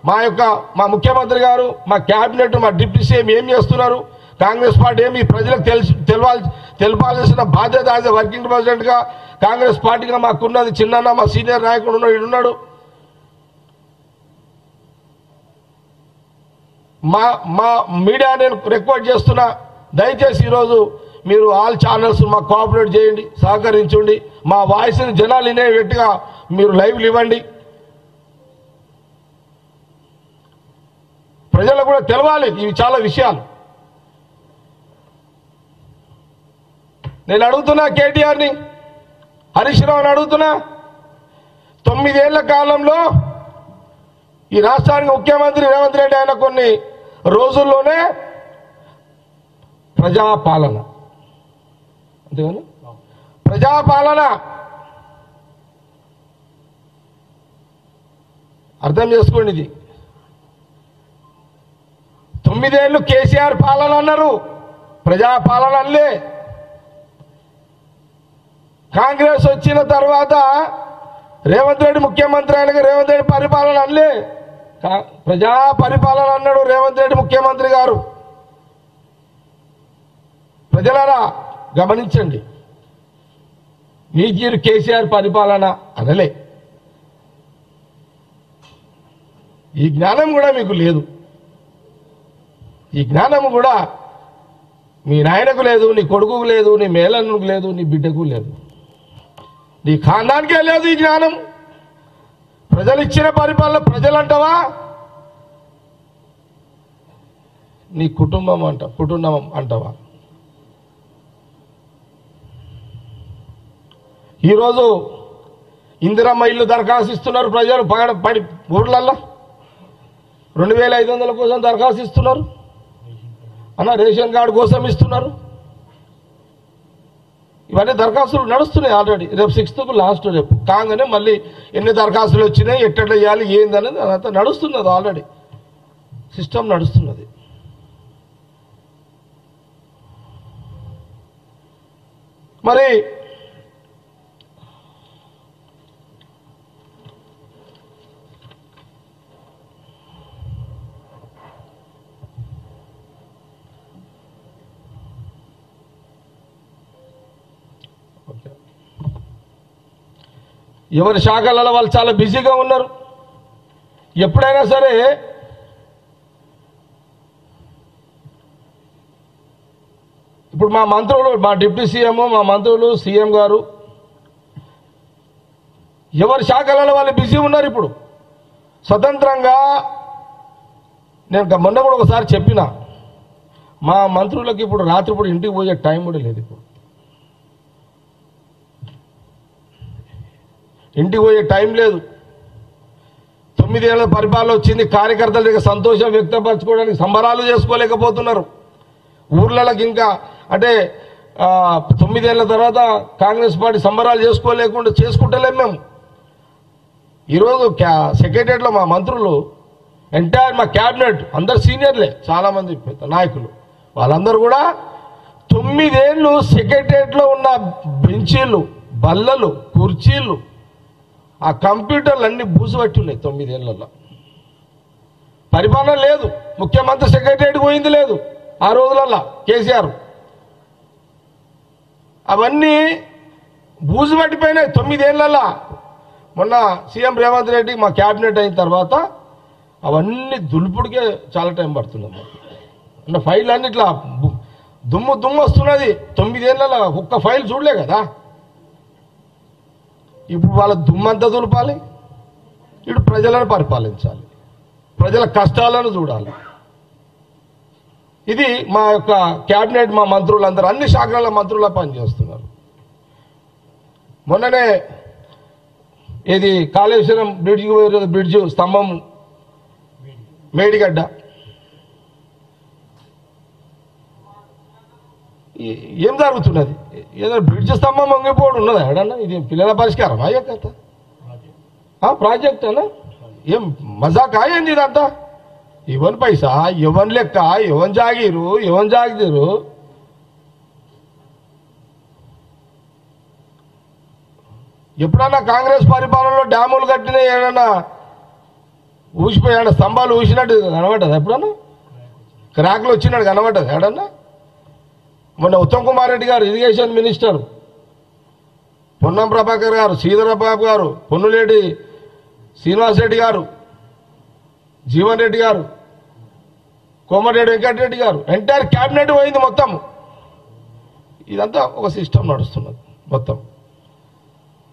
మా యొక్క మా ముఖ్యమంత్రి గారు మా క్యాబినెట్ మా డిప్యూటీ సీఎం ఏం చేస్తున్నారు కాంగ్రెస్ పార్టీ ఏమి ప్రజలకు తెలిసి తెలవాలి తెలపాల్సిన బాధ్యత యాజ్ ఎ వర్కింగ్ ప్రెసిడెంట్గా కాంగ్రెస్ పార్టీగా మాకున్నది చిన్న మా సీనియర్ నాయకుడు ఉన్నాడు ఈడు ఉన్నాడు మా మా మీడియా నేను రిక్వెస్ట్ చేస్తున్నా దయచేసి ఈరోజు మీరు ఆల్ ఛానల్స్ మాకు కోఆపరేట్ చేయండి సహకరించండి మా వాయిస్ని జనాలు వినే వ్యక్తిగా మీరు లైవ్లు ఇవ్వండి ప్రజలకు కూడా తెలవాలి ఇవి చాలా విషయాలు నేను అడుగుతున్నా కేటీఆర్ని హరీష్ రావుని అడుగుతున్నా తొమ్మిదేళ్ల కాలంలో ఈ రాష్ట్రానికి ముఖ్యమంత్రి రేవంత్ రెడ్డి ఆయన కొన్ని రోజుల్లోనే ప్రజాపాలన అంతేగాని ప్రజాపాలన అర్థం చేసుకోండి ఇది తొమ్మిదేళ్లు కేసీఆర్ పాలన అన్నారు ప్రజాపాలన అనలే కాంగ్రెస్ వచ్చిన తర్వాత రేవంత్ రెడ్డి ముఖ్యమంత్రి అయినాక రేవంత్ రెడ్డి పరిపాలన అనలే కా- ప్రజా పరిపాలన అన్నాడు రేవంత్ రెడ్డి ముఖ్యమంత్రి గారు ప్రజలారా గమనించండి మీకీరు కేసీఆర్ పరిపాలన అనలే ఈ జ్ఞానం కూడా మీకు లేదు ఈ జ్ఞానం కూడా మీ నాయనకు లేదు నీ కొడుకుకు లేదు నీ మేళనుకు లేదు నీ బిడ్డకు లేదు నీ ఖాందానికే లేదు ఈ జ్ఞానం ప్రజలు ఇచ్చిన పరిపాలన ప్రజలు అంటావా నీ కుటుంబం అంట కుటుంబం అంటావా ఈరోజు ఇందిరమ్మ ఇల్లు దరఖాస్తు ఇస్తున్నారు ప్రజలు పగడ పడి ఊర్లల్లో రెండు వేల ఐదు వందల కోసం దరఖాస్తు ఇస్తున్నారు అన్న రేషన్ కార్డు కోసం ఇస్తున్నారు ఇవన్నీ దరఖాస్తులు నడుస్తున్నాయి ఆల్రెడీ రేపు సిక్స్త్కు లాస్ట్ రేపు కాగానే మళ్ళీ ఎన్ని దరఖాస్తులు వచ్చినాయి ఎట్ట చేయాలి ఏందనేది అదంతా నడుస్తున్నది ఆల్రెడీ సిస్టమ్ నడుస్తున్నది మరి ఓకే. ఎవరి శాఖలలో వాళ్ళు చాలా బిజీగా ఉన్నారు ఎప్పుడైనా సరే ఇప్పుడు మా మంత్రులు మా డిప్యూటీ సీఎం మా మంత్రులు సీఎం గారు ఎవరి శాఖలలో వాళ్ళు బిజీ ఉన్నారు ఇప్పుడు స్వతంత్రంగా నేను గ- మొన్న కూడా ఒకసారి చెప్పిన మా మంత్రులకి ఇప్పుడు రాత్రి ఇప్పుడు ఇంటికి పోయే టైం కూడా లేదు ఇప్పుడు ఇంటికి పోయే టైం లేదు తొమ్మిదేళ్ల పరిపాలన వచ్చింది కార్యకర్తల దగ్గర సంతోషం వ్యక్తపరచుకోవడానికి సంబరాలు చేసుకోలేకపోతున్నారు ఊర్లకి ఇంకా అంటే ఆ, తొమ్మిదేళ్ల తర్వాత కాంగ్రెస్ పార్టీ సంబరాలు చేసుకోలేకుండా చేసుకుంటలేం మేము ఈరోజు క్యా సెక్రటరియట్లో మా మంత్రులు ఎంటైర్ మా క్యాబినెట్ అందరు సీనియర్లే చాలామంది పెద్ద నాయకులు వాళ్ళందరూ కూడా తొమ్మిదేళ్ళు సెక్రటరియట్లో ఉన్న బెంచీలు బల్లలు కుర్చీలు ఆ కంప్యూటర్లు అన్ని బూసుపట్టి ఉన్నాయి తొమ్మిదేళ్లలో పరిపాలన లేదు ముఖ్యమంత్రి సెక్రటరియట్ పోయింది లేదు ఆ రోజులల్లో కేసీఆర్ అవన్నీ బూజు పట్టిపోయినాయి తొమ్మిదేళ్లలో మొన్న సీఎం రేవంత్ రెడ్డి మా క్యాబినెట్ అయిన తర్వాత అవన్నీ దులుపుడికే చాలా టైం పడుతుంది మాకు. అంటే ఫైల్ అన్ని ఇట్లా బు- దుమ్ము దుమ్ము వస్తున్నది తొమ్మిదేళ్లలో ఒక్క ఫైల్ చూడలే కదా ఇప్పుడు వాళ్ళ దుమ్మంతా దులపాలి ఇప్పుడు ప్రజలను పరిపాలించాలి ప్రజల కష్టాలను చూడాలి ఇది మా యొక్క క్యాబినెట్ మా మంత్రులందరూ అన్ని శాఖల మంత్రుల పనిచేస్తున్నారు మొన్ననే ఇది కాళేశ్వరం బ్రిడ్జికి పోయే బ్రిడ్జ్ స్తంభం మేడిగడ్డ ఏ- ఏం జరుగుతున్నది ఏదో బ్రిడ్జ్ స్తంభం వంగిపోవడం ఉన్నదా ఎడన్నా ఇది పిల్లల పరిష్కారం అయ్యా కథ ఆ ప్రాజెక్ట్ అనా ఏం మజాకా ఏంది ఇదంతా ఎవరి పైసా ఎవరి లెక్క ఎవరి జాగీరు ఎవరి జాగిరు ఎప్పుడన్నా కాంగ్రెస్ పరిపాలనలో డ్యాములు కట్టిన ఏదన్నా ఊసిపోయాడు స్తంభాలు ఊసినట్టు కనబడ్డది ఎప్పుడన్నా క్రాక్లు వచ్చినట్టు కనబడ్డది ఎడన్నా మొన్న ఉత్తమ్ కుమార్ రెడ్డి గారు ఇరిగేషన్ మినిస్టర్ పొన్నం ప్రభాకర్ గారు శ్రీధరబాబు గారు పొన్నులేటి శ్రీనివాస్ రెడ్డి గారు జీవన్ రెడ్డి గారు కోమటిరెడ్డి వెంకటరెడ్డి గారు ఎంటైర్ క్యాబినెట్ పోయింది మొత్తం ఇదంతా ఒక సిస్టమ్ నడుస్తున్నది మొత్తం